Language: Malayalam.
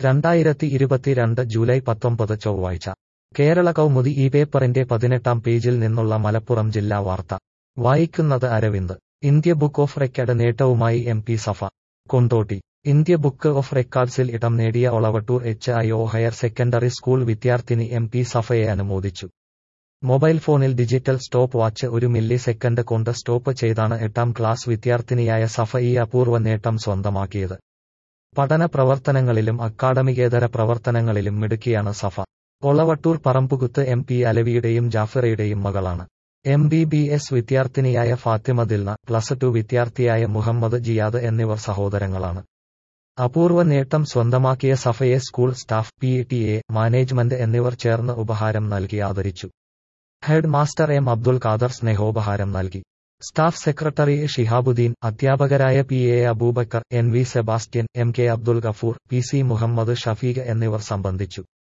രണ്ടായിരത്തി ഇരുപത്തിരണ്ട് ജൂലൈ പത്തൊമ്പത് ചൊവ്വാഴ്ച കേരള കൗമുദി ഈ പേപ്പറിന്റെ പതിനെട്ടാം പേജിൽ നിന്നുള്ള മലപ്പുറം ജില്ലാ വാർത്ത വായിക്കുന്നത് Aravind India book of record നേട്ടവുമായി M P Safa Kondotty India book of റെക്കോർഡ്സിൽ ഇടം നേടിയ Olavattur H I O higher secondary school വിദ്യാർത്ഥിനി എം പി സഫയെ അനുമോദിച്ചു മൊബൈൽ ഫോണിൽ ഡിജിറ്റൽ സ്റ്റോപ്പ് വാച്ച് ഒരു മില്ലി സെക്കൻഡ് കൊണ്ട് സ്റ്റോപ്പ് ചെയ്താണ് എട്ടാം ക്ലാസ് വിദ്യാർത്ഥിനിയായ സഫ ഈ അപൂർവ നേട്ടം സ്വന്തമാക്കിയത് പഠന പ്രവർത്തനങ്ങളിലും അക്കാഡമികേതര പ്രവർത്തനങ്ങളിലും മിടുക്കിയാണ് സഫ ഒളവട്ടൂർ പറമ്പുകുത്ത് എം പി അലവിയുടെയും ജാഫിറയുടെയും മകളാണ് എം ബി ബി എസ് വിദ്യാർത്ഥിനിയായ ഫാത്തിമ ദിൽന പ്ലസ് ടു വിദ്യാർത്ഥിയായ മുഹമ്മദ് ജിയാദ് എന്നിവർ സഹോദരങ്ങളാണ് അപൂർവ നേട്ടം സ്വന്തമാക്കിയ സഫയെ school staff P T A management എന്നിവർ ചേർന്ന് ഉപഹാരം നൽകി ആദരിച്ചു head master M Abdul Khader സ്നേഹോപഹാരം നൽകി സ്റ്റാഫ് സെക്രട്ടറി ഷിഹാബുദ്ദീൻ അധ്യാപകരായ P A Abubakar N V Sebastian M K Abdul Gafoor P C Muhammad Shafeeq എന്നിവർ സംബന്ധിച്ചു